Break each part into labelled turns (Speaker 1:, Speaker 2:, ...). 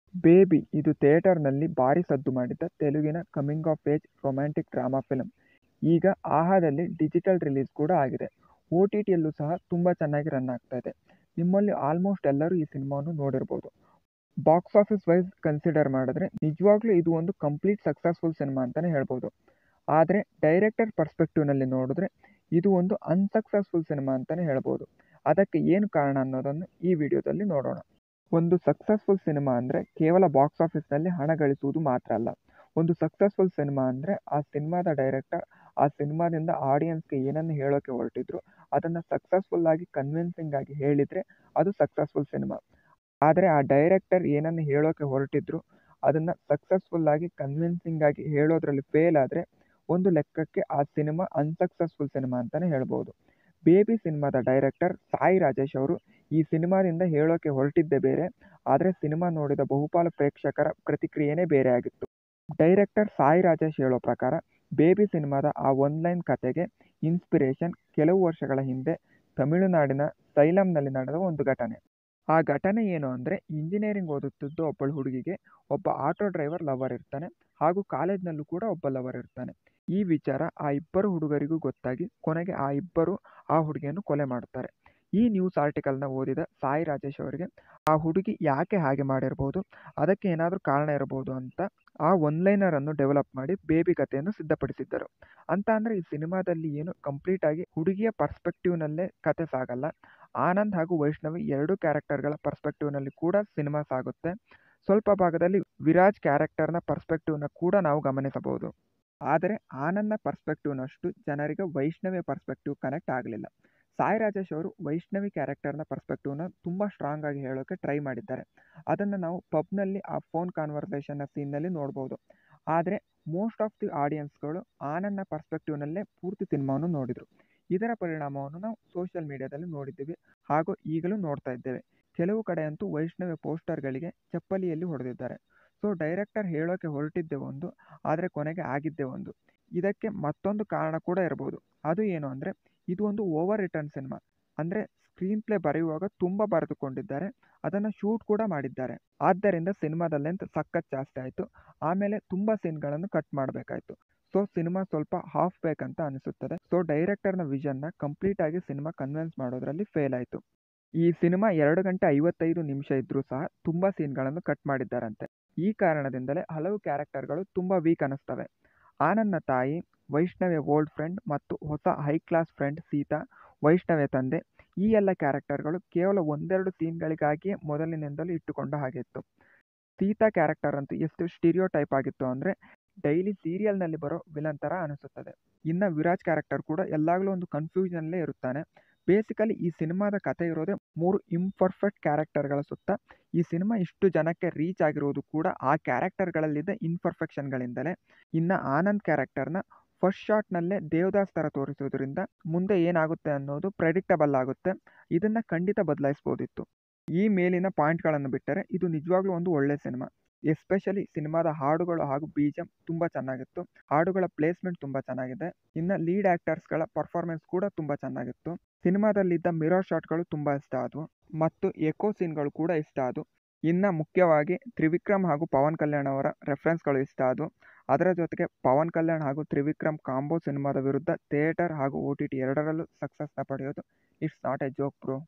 Speaker 1: baby ಇದು ಥಿಯೇಟರ್ನಲ್ಲಿ ಭಾರಿ ಸದ್ದು ಮಾಡಿದ್ದ ತೆಲುಗಿನ coming of age romantic drama film ಈಗ ಆಹಾದಲ್ಲಿ ಡಿಜಿಟಲ್ ರಿಲೀಸ್ ಕೂಡ ಆಗಿದೆ ಒ ಟಿ ಟಿಯಲ್ಲೂ ಸಹ ತುಂಬ ಚೆನ್ನಾಗಿ ರನ್ ಆಗ್ತಾ ಇದೆ ನಿಮ್ಮಲ್ಲಿ ಆಲ್ಮೋಸ್ಟ್ ಎಲ್ಲರೂ ಈ ಸಿನಿಮಾವನ್ನು ನೋಡಿರ್ಬೋದು ಬಾಕ್ಸ್ ಆಫೀಸ್ ವೈಸ್ ಕನ್ಸಿಡರ್ ಮಾಡಿದ್ರೆ ನಿಜವಾಗ್ಲೂ ಇದು ಒಂದು ಕಂಪ್ಲೀಟ್ ಸಕ್ಸಸ್ಫುಲ್ ಸಿನಿಮಾ ಅಂತಲೇ ಹೇಳ್ಬೋದು ಆದರೆ ಡೈರೆಕ್ಟರ್ ಪರ್ಸ್ಪೆಕ್ಟಿವ್ನಲ್ಲಿ ನೋಡಿದ್ರೆ ಇದು ಒಂದು ಅನ್ಸಕ್ಸಸ್ಫುಲ್ ಸಿನಿಮಾ ಅಂತಲೇ ಹೇಳ್ಬೋದು ಅದಕ್ಕೆ ಏನು ಕಾರಣ ಅನ್ನೋದನ್ನು ಈ ವಿಡಿಯೋದಲ್ಲಿ ನೋಡೋಣ ಒಂದು ಸಕ್ಸಸ್ಫುಲ್ ಸಿನಿಮಾ ಅಂದರೆ ಕೇವಲ ಬಾಕ್ಸ್ ಆಫೀಸ್ನಲ್ಲಿ ಹಣ ಗಳಿಸುವುದು ಮಾತ್ರ ಅಲ್ಲ ಒಂದು ಸಕ್ಸಸ್ಫುಲ್ ಸಿನಿಮಾ ಅಂದರೆ ಆ ಸಿನಿಮಾದ ಡೈರೆಕ್ಟರ್ ಆ ಸಿನಿಮಾದಿಂದ ಆಡಿಯನ್ಸ್ಗೆ ಏನನ್ನು ಹೇಳೋಕ್ಕೆ ಹೊರಟಿದ್ರು ಅದನ್ನು ಸಕ್ಸಸ್ಫುಲ್ ಆಗಿ ಕನ್ವಿನ್ಸಿಂಗ್ ಆಗಿ ಹೇಳಿದರೆ ಅದು ಸಕ್ಸಸ್ಫುಲ್ ಸಿನಿಮಾ ಆದರೆ ಆ ಡೈರೆಕ್ಟರ್ ಏನನ್ನು ಹೇಳೋಕ್ಕೆ ಹೊರಟಿದ್ರು ಅದನ್ನು ಸಕ್ಸಸ್ಫುಲ್ ಆಗಿ ಕನ್ವಿನ್ಸಿಂಗ್ ಆಗಿ ಹೇಳೋದ್ರಲ್ಲಿ ಫೇಲ್ ಆದರೆ ಒಂದು ಲೆಕ್ಕಕ್ಕೆ ಆ ಸಿನಿಮಾ ಅನ್ಸಕ್ಸಸ್ಫುಲ್ ಸಿನಿಮಾ ಅಂತಲೇ ಹೇಳ್ಬೋದು ಬೇಬಿ ಸಿನಿಮಾದ ಡೈರೆಕ್ಟರ್ ಸಾಯಿ ರಾಜೇಶ್ ಅವರು ಈ ಸಿನಿಮಾದಿಂದ ಹೇಳೋಕ್ಕೆ ಹೊರಟಿದ್ದೇ ಬೇರೆ ಆದರೆ ಸಿನಿಮಾ ನೋಡಿದ ಬಹುಪಾಲು ಪ್ರೇಕ್ಷಕರ ಪ್ರತಿಕ್ರಿಯೆನೇ ಬೇರೆ ಆಗಿತ್ತು ಡೈರೆಕ್ಟರ್ ಸಾಯಿ ರಾಜೇಶ್ ಹೇಳೋ ಪ್ರಕಾರ ಬೇಬಿ ಸಿನಿಮಾದ ಆ ಒನ್ ಲೈನ್ ಕತೆಗೆ ಇನ್ಸ್ಪಿರೇಷನ್ ಕೆಲವು ವರ್ಷಗಳ ಹಿಂದೆ ತಮಿಳುನಾಡಿನ ಸೈಲಂನಲ್ಲಿ ನಡೆದ ಒಂದು ಘಟನೆ ಆ ಘಟನೆ ಏನು ಅಂದರೆ ಇಂಜಿನಿಯರಿಂಗ್ ಓದುತ್ತಿದ್ದ ಒಬ್ಬಳು ಹುಡುಗಿಗೆ ಒಬ್ಬ ಆಟೋ ಡ್ರೈವರ್ ಲವರ್ ಇರ್ತಾನೆ ಹಾಗೂ ಕಾಲೇಜ್ನಲ್ಲೂ ಕೂಡ ಒಬ್ಬ ಲವರ್ ಇರ್ತಾನೆ ಈ ವಿಚಾರ ಆ ಇಬ್ಬರು ಹುಡುಗರಿಗೂ ಗೊತ್ತಾಗಿ ಕೊನೆಗೆ ಆ ಇಬ್ಬರು ಆ ಹುಡುಗಿಯನ್ನು ಕೊಲೆ ಮಾಡ್ತಾರೆ ಈ ನ್ಯೂಸ್ ಆರ್ಟಿಕಲ್ನ ಓದಿದ ಸಾಯಿ ರಾಜೇಶ್ ಅವರಿಗೆ ಆ ಹುಡುಗಿ ಯಾಕೆ ಹಾಗೆ ಮಾಡಿರ್ಬೋದು ಅದಕ್ಕೆ ಏನಾದರೂ ಕಾರಣ ಇರಬಹುದು ಅಂತ ಆ ಒನ್ಲೈನರನ್ನು ಡೆವಲಪ್ ಮಾಡಿ ಬೇಬಿ ಕಥೆಯನ್ನು ಸಿದ್ಧಪಡಿಸಿದ್ದರು ಅಂತ ಅಂದರೆ ಈ ಸಿನಿಮಾದಲ್ಲಿ ಏನು ಕಂಪ್ಲೀಟ್ ಆಗಿ ಹುಡುಗಿಯ ಪರ್ಸ್ಪೆಕ್ಟಿವ್ನಲ್ಲೇ ಕತೆ ಸಾಗಲ್ಲ ಆನಂದ್ ಹಾಗೂ ವೈಷ್ಣವಿ ಎರಡು ಕ್ಯಾರೆಕ್ಟರ್ಗಳ ಪರ್ಸ್ಪೆಕ್ಟಿವ್ನಲ್ಲಿ ಕೂಡ ಸಿನಿಮಾ ಸಾಗುತ್ತೆ ಸ್ವಲ್ಪ ಭಾಗದಲ್ಲಿ ವಿರಾಜ್ ಕ್ಯಾರೆಕ್ಟರ್ನ ಪರ್ಸ್ಪೆಕ್ಟಿವ್ನ ಕೂಡ ನಾವು ಗಮನಿಸಬಹುದು ಆದರೆ ಆನಂದ್ನ ಪರ್ಸ್ಪೆಕ್ಟಿವ್ನಷ್ಟು ಜನರಿಗೆ ವೈಷ್ಣವಿಯ ಪರ್ಸ್ಪೆಕ್ಟಿವ್ ಕನೆಕ್ಟ್ ಆಗಲಿಲ್ಲ ಸಾಯಿ ರಾಜೇಶ್ ಅವರು ವೈಷ್ಣವಿ ಕ್ಯಾರೆಕ್ಟರ್ನ ಪರ್ಸ್ಪೆಕ್ಟಿವ್ನ ತುಂಬ ಸ್ಟ್ರಾಂಗ್ ಆಗಿ ಹೇಳೋಕ್ಕೆ ಟ್ರೈ ಮಾಡಿದ್ದಾರೆ ಅದನ್ನು ನಾವು ಪಬ್ನಲ್ಲಿ ಆ ಫೋನ್ ಕಾನ್ವರ್ಸೇಷನ್ನ ಸೀನ್ನಲ್ಲಿ ನೋಡ್ಬೋದು ಆದರೆ ಮೋಸ್ಟ್ ಆಫ್ ದಿ ಆಡಿಯನ್ಸ್ಗಳು ಆನಂದ್ನ ಪರ್ಸ್ಪೆಕ್ಟಿವ್ನಲ್ಲೇ ಪೂರ್ತಿ ಸಿನಿಮಾವನ್ನು ನೋಡಿದರು ಇದರ ಪರಿಣಾಮವನ್ನು ನಾವು ಸೋಷಿಯಲ್ ಮೀಡಿಯಾದಲ್ಲಿ ನೋಡಿದ್ದೀವಿ ಹಾಗೂ ಈಗಲೂ ನೋಡ್ತಾ ಇದ್ದೇವೆ ಕೆಲವು ಕಡೆ ಅಂತೂ ವೈಷ್ಣವಿ ಪೋಸ್ಟರ್ಗಳಿಗೆ ಚಪ್ಪಲಿಯಲ್ಲಿ ಹೊಡೆದಿದ್ದಾರೆ ಸೊ ಡೈರೆಕ್ಟರ್ ಹೇಳೋಕ್ಕೆ ಹೊರಟಿದ್ದೆ ಒಂದು ಆದರೆ ಕೊನೆಗೆ ಆಗಿದ್ದೇ ಒಂದು ಇದಕ್ಕೆ ಮತ್ತೊಂದು ಕಾರಣ ಕೂಡ ಇರ್ಬೋದು ಅದು ಏನು ಅಂದರೆ ಇದು ಒಂದು ಓವರ್ ರಿಟರ್ನ್ ಸಿನಿಮಾ ಅಂದರೆ ಸ್ಕ್ರೀನ್ ಪ್ಲೇ ಬರೆಯುವಾಗ ತುಂಬ ಬರೆದುಕೊಂಡಿದ್ದಾರೆ ಅದನ್ನು ಶೂಟ್ ಕೂಡ ಮಾಡಿದ್ದಾರೆ ಆದ್ದರಿಂದ ಸಿನಿಮಾದ ಲೆಂತ್ ಸಖತ್ ಜಾಸ್ತಿ ಆಯಿತು ಆಮೇಲೆ ತುಂಬ ಸೀನ್ಗಳನ್ನು ಕಟ್ ಮಾಡಬೇಕಾಯಿತು ಸೊ ಸಿನಿಮಾ ಸ್ವಲ್ಪ ಹಾಫ್ ಬೇಕಂತ ಅನಿಸುತ್ತದೆ ಸೊ ಡೈರೆಕ್ಟರ್ನ ವಿಷನ್ನ ಕಂಪ್ಲೀಟ್ ಆಗಿ ಸಿನಿಮಾ ಕನ್ವಿನ್ಸ್ ಮಾಡೋದ್ರಲ್ಲಿ ಫೇಲ್ ಆಯಿತು ಈ ಸಿನಿಮಾ ಎರಡು ಗಂಟೆ ಐವತ್ತೈದು ನಿಮಿಷ ಇದ್ದರೂ ಸಹ ತುಂಬ ಸೀನ್ಗಳನ್ನು ಕಟ್ ಮಾಡಿದ್ದಾರಂತೆ ಈ ಕಾರಣದಿಂದಲೇ ಹಲವು ಕ್ಯಾರೆಕ್ಟರ್ಗಳು ತುಂಬ ವೀಕ್ ಅನ್ನಿಸ್ತವೆ ಆನಂದ್ನ ತಾಯಿ ವೈಷ್ಣವಿಯ ಓಲ್ಡ್ ಫ್ರೆಂಡ್ ಮತ್ತು ಹೊಸ ಹೈ ಕ್ಲಾಸ್ ಫ್ರೆಂಡ್ ಸೀತಾ ವೈಷ್ಣವಿಯ ತಂದೆ ಈ ಎಲ್ಲ ಕ್ಯಾರೆಕ್ಟರ್ಗಳು ಕೇವಲ ಒಂದೆರಡು ಸೀನ್ಗಳಿಗಾಗಿಯೇ ಮೊದಲಿನಿಂದಲೂ ಇಟ್ಟುಕೊಂಡ ಹಾಗೆ ಇತ್ತು ಸೀತಾ ಕ್ಯಾರೆಕ್ಟರ್ ಅಂತೂ ಎಷ್ಟು ಸ್ಟಿರಿಯೋ ಟೈಪ್ ಆಗಿತ್ತು ಅಂದರೆ ಡೈಲಿ ಸೀರಿಯಲ್ನಲ್ಲಿ ಬರೋ ವಿಲನ್ ಥರ ಅನಿಸುತ್ತದೆ ಇನ್ನು ವಿರಾಜ್ ಕ್ಯಾರೆಕ್ಟರ್ ಕೂಡ ಎಲ್ಲಾಗಲೂ ಒಂದು ಕನ್ಫ್ಯೂಷನಲ್ಲೇ ಇರುತ್ತಾನೆ ಬೇಸಿಕಲಿ ಈ ಸಿನಿಮಾದ ಕತೆ ಇರೋದೇ ಮೂರು ಇಂಪರ್ಫೆಕ್ಟ್ ಕ್ಯಾರೆಕ್ಟರ್ಗಳ ಸುತ್ತ ಈ ಸಿನಿಮಾ ಇಷ್ಟು ಜನಕ್ಕೆ ರೀಚ್ ಆಗಿರೋದು ಕೂಡ ಆ ಕ್ಯಾರೆಕ್ಟರ್ಗಳಲ್ಲಿದ್ದ ಇನ್ಪರ್ಫೆಕ್ಷನ್ಗಳಿಂದಲೇ ಇನ್ನು ಆನಂದ್ ಕ್ಯಾರೆಕ್ಟರ್ನ ಫಸ್ಟ್ ಶಾಟ್ನಲ್ಲೇ ದೇವದಾಸ್ ಥರ ತೋರಿಸೋದ್ರಿಂದ ಮುಂದೆ ಏನಾಗುತ್ತೆ ಅನ್ನೋದು ಪ್ರೆಡಿಕ್ಟಬಲ್ ಆಗುತ್ತೆ ಇದನ್ನು ಖಂಡಿತ ಬದಲಾಯಿಸ್ಬೋದಿತ್ತು ಈ ಮೇಲಿನ ಪಾಯಿಂಟ್ಗಳನ್ನು ಬಿಟ್ಟರೆ ಇದು ನಿಜವಾಗ್ಲೂ ಒಂದು ಒಳ್ಳೆಯ ಸಿನಿಮಾ ಎಸ್ಪೆಷಲಿ ಸಿನಿಮಾದ ಹಾಡುಗಳು ಹಾಗೂ ಬೀಜಂ ತುಂಬ ಚೆನ್ನಾಗಿತ್ತು ಹಾಡುಗಳ ಪ್ಲೇಸ್ಮೆಂಟ್ ತುಂಬ ಚೆನ್ನಾಗಿದೆ ಇನ್ನು ಲೀಡ್ ಆ್ಯಕ್ಟರ್ಸ್ಗಳ ಪರ್ಫಾರ್ಮೆನ್ಸ್ ಕೂಡ ತುಂಬ ಚೆನ್ನಾಗಿತ್ತು ಸಿನಿಮಾದಲ್ಲಿದ್ದ ಮಿರರ್ ಶಾಟ್ಗಳು ತುಂಬ ಇಷ್ಟ ಆದವು ಮತ್ತು ಎಕೋ ಸೀನ್ಗಳು ಕೂಡ ಇಷ್ಟ ಆದವು ಇನ್ನು ಮುಖ್ಯವಾಗಿ ತ್ರಿವಿಕ್ರಮ್ ಹಾಗೂ ಪವನ್ ಕಲ್ಯಾಣ್ ಅವರ ರೆಫರೆನ್ಸ್ಗಳು ಇಷ್ಟ ಆದವು ಅದರ ಜೊತೆಗೆ ಪವನ್ ಕಲ್ಯಾಣ್ ಹಾಗೂ ತ್ರಿವಿಕ್ರಮ್ ಕಾಂಬೋ ಸಿನಿಮಾದ ವಿರುದ್ಧ ಥಿಯೇಟರ್ ಹಾಗೂ ಒ ಟಿ ಟಿ ಎರಡರಲ್ಲೂ ಸಕ್ಸಸ್ನ ಪಡೆಯೋದು it's not a joke bro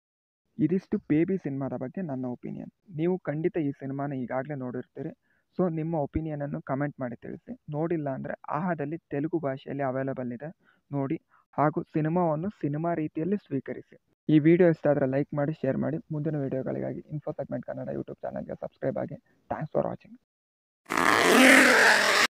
Speaker 1: ಇದಿಷ್ಟು ಬೇಬಿ ಸಿನಿಮಾದ ಬಗ್ಗೆ ನನ್ನ ಒಪಿನಿಯನ್ ನೀವು ಖಂಡಿತ ಈ ಸಿನಿಮಾನ ಈಗಾಗಲೇ ನೋಡಿರ್ತೀರಿ ಸೊ ನಿಮ್ಮ ಒಪಿನಿಯನನ್ನು ಕಮೆಂಟ್ ಮಾಡಿ ತಿಳಿಸಿ ನೋಡಿಲ್ಲ ಅಂದರೆ ಆಹಾದಲ್ಲಿ ತೆಲುಗು ಭಾಷೆಯಲ್ಲಿ ಅವೈಲೇಬಲ್ ಇದೆ ನೋಡಿ ಹಾಗೂ ಸಿನಿಮಾವನ್ನು ಸಿನಿಮಾ ರೀತಿಯಲ್ಲಿ ಸ್ವೀಕರಿಸಿ ಈ ವಿಡಿಯೋ ಇಷ್ಟ ಆದರೆ ಲೈಕ್ ಮಾಡಿ ಶೇರ್ ಮಾಡಿ ಮುಂದಿನ ವಿಡಿಯೋಗಳಿಗಾಗಿ ಇನ್ಫೋ ಸೆಗ್ಮೆಂಟ್ ಕನ್ನಡ ಯೂಟ್ಯೂಬ್ ಚಾನಲ್ಗೆ ಸಬ್ಸ್ಕ್ರೈಬ್ ಆಗಿ ಥ್ಯಾಂಕ್ಸ್ ಫಾರ್ ವಾಚಿಂಗ್